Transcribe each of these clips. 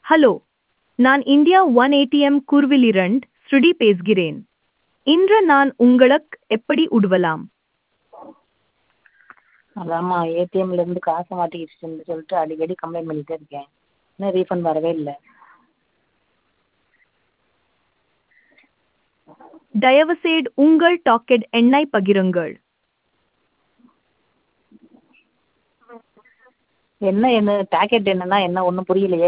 hello நான் India one ATM குர்விலிரண்ட் ஸ்ருதி பேசுகிறேன் இன்று நான் உங்களுக்கு எப்படி உதவலாம் அதாம்மா ஏடிஎம்லேருந்து காசை மாட்டிக்கிச்சுன்னு சொல்லிட்டு அடிக்கடி கம்ப்ளைண்ட் பண்ணிகிட்டே இருக்கேன் இன்னும் ரீஃபண்ட் வரவே இல்லை தயவுசெய்து உங்கள் டாக்கெட் எண்ணை பகிருங்கள் என்ன என்ன டாக்கெட் என்னன்னா என்ன ஒன்றும் புரியலையே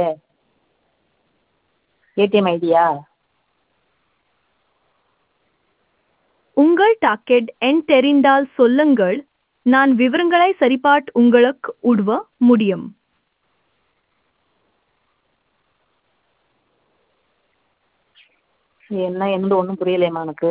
ஏடிஎம் ஐடியா உங்கள் டாக்கெட் எண் தெரிந்தால் சொல்லுங்கள் நான் விவரங்களை சரிபார்த்து உங்களுக்கு உதவ முடியும் என்ன என்னது ஒன்றும் புரியலையேம்மா எனக்கு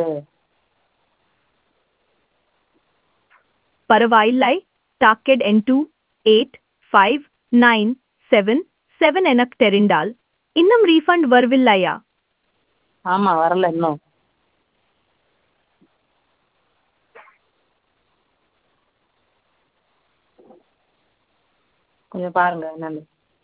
பரவாயில்லை டாக்கெட் எண் two eight five nine seven seven எனக்கு தெரிந்தால் இன்னும் ரீஃபண்ட் வரவில்லையா ஆமாம் வரல இன்னும் கொஞ்சம் பாருங்கள் என்னன்னு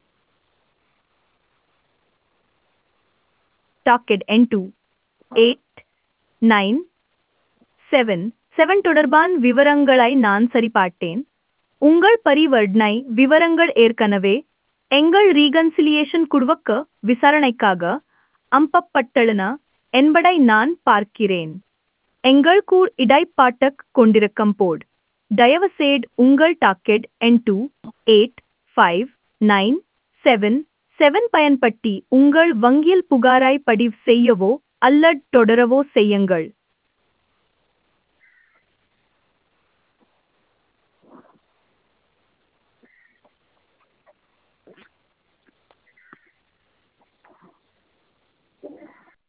டாக்கெட் எண் two eight nine seven seven தொடர்பான விவரங்களை நான் சரிபார்த்தேன் உங்கள் பரிவர்த்தனை விவரங்கள் ஏற்கனவே எங்கள் ரீகன்சிலியேஷன் குழுவுக்கு விசாரணைக்காக அம்பப்பட்டுள்ளன என்பதை நான் பார்க்கிறேன் எங்கள் கூர் இடைப்பாட்டக் கொண்டிருக்கும் போது தயவுசெய்து உங்கள் டாக்கெட் எண் two eight five nine seven seven பயன்படுத்தி உங்கள் வங்கியில் புகாராய் பதிவு செய்யவோ அல்லது தொடரவோ செய்யுங்கள்